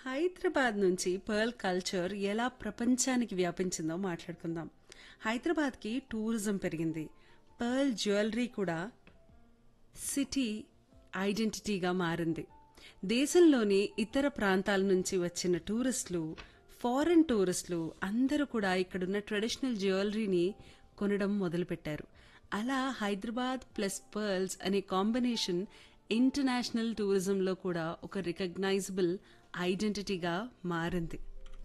హైదరాబాద్ నుంచి pearl culture ఎలా ప్రపంచానికి వ్యాపించిందో మాట్లాడుకుందాం హైదరాబాద్కి టూరిజం పెరిగింది పర్ల్ జ్యువెలరీ కూడా సిటీ ఐడెంటిటీగా మారింది దేశంలోని ఇతర ప్రాంతాల నుంచి వచ్చిన టూరిస్టులు ఫారెన్ టూరిస్టులు అందరూ కూడా ఇక్కడున్న ట్రెడిషనల్ జ్యువెలరీని కొనడం మొదలుపెట్టారు అలా హైదరాబాద్ ప్లస్ పర్ల్స్ అనే కాంబినేషన్ ఇంటర్నేషనల్ టూరిజంలో కూడా ఒక రికగ్నైజబుల్ ఐడెంటిటీగా మారింది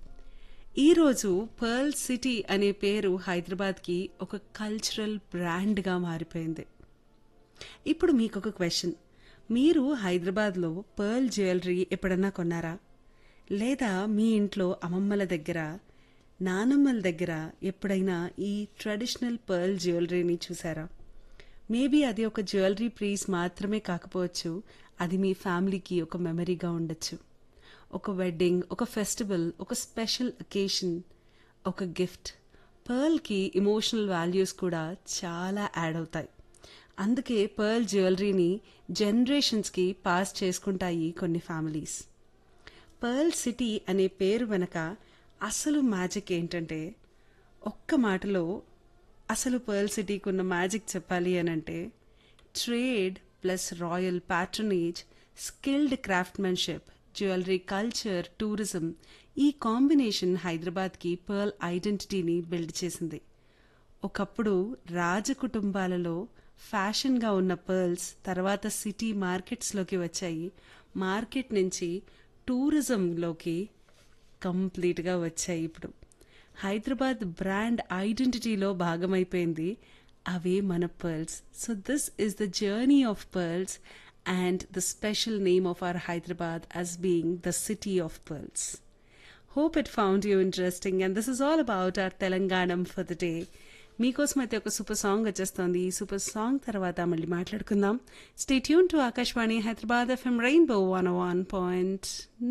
ఈరోజు పర్ల్ సిటీ అనే పేరు హైదరాబాద్కి ఒక కల్చరల్ బ్రాండ్గా మారిపోయింది ఇప్పుడు మీకు ఒక క్వశ్చన్ మీరు హైదరాబాద్లో పర్ల్ జ్యువెలరీ ఎప్పుడన్నా కొన్నారా లేదా మీ ఇంట్లో అమ్మమ్మల దగ్గర నానమ్మల దగ్గర ఎప్పుడైనా ఈ ట్రెడిషనల్ పర్ల్ జ్యువెలరీని చూసారా మేబీ అది ఒక జ్యువెలరీ ప్రీస్ మాత్రమే కాకపోవచ్చు అది మీ ఫ్యామిలీకి ఒక మెమరీగా ఉండొచ్చు ఒక వెడ్డింగ్ ఒక ఫెస్టివల్ ఒక స్పెషల్ అకేషన్ ఒక గిఫ్ట్ పర్ల్కి ఇమోషనల్ వాల్యూస్ కూడా చాలా యాడ్ అవుతాయి అందుకే పర్ల్ జ్యువెలరీని జనరేషన్స్కి పాస్ చేసుకుంటాయి కొన్ని ఫ్యామిలీస్ పర్ల్ సిటీ అనే పేరు వెనక అసలు మ్యాజిక్ ఏంటంటే ఒక్క మాటలో అసలు పర్ల్ సిటీకి ఉన్న మ్యాజిక్ చెప్పాలి అని అంటే trade plus royal patronage skilled craftsmanship jewellery culture tourism ఈ కాంబినేషన్ హైదరాబాద్కి పర్ల్ ఐడెంటిటీని బిల్డ్ చేసింది ఒకప్పుడు రాజకుటుంబాలలో ఫ్యాషన్గా ఉన్న పర్ల్స్ తర్వాత సిటీ మార్కెట్స్లోకి వచ్చాయి మార్కెట్ నుంచి టూరిజంలోకి కంప్లీట్గా వచ్చాయి ఇప్పుడు హైదరాబాద్ బ్రాండ్ ఐడెంటిటీలో భాగమైపోయింది అవే మన pearls so this is the journey of pearls and the special name of our Hyderabad as being the city of pearls hope it found you interesting and this is all about our తెలంగాణం for the day మీకోసం అయితే ఒక super song వచ్చేస్తుంది ఈ super song తర్వాత మళ్ళీ మాట్లాడుకుందాం stay tune to Akashvani Hyderabad FM rainbow one one point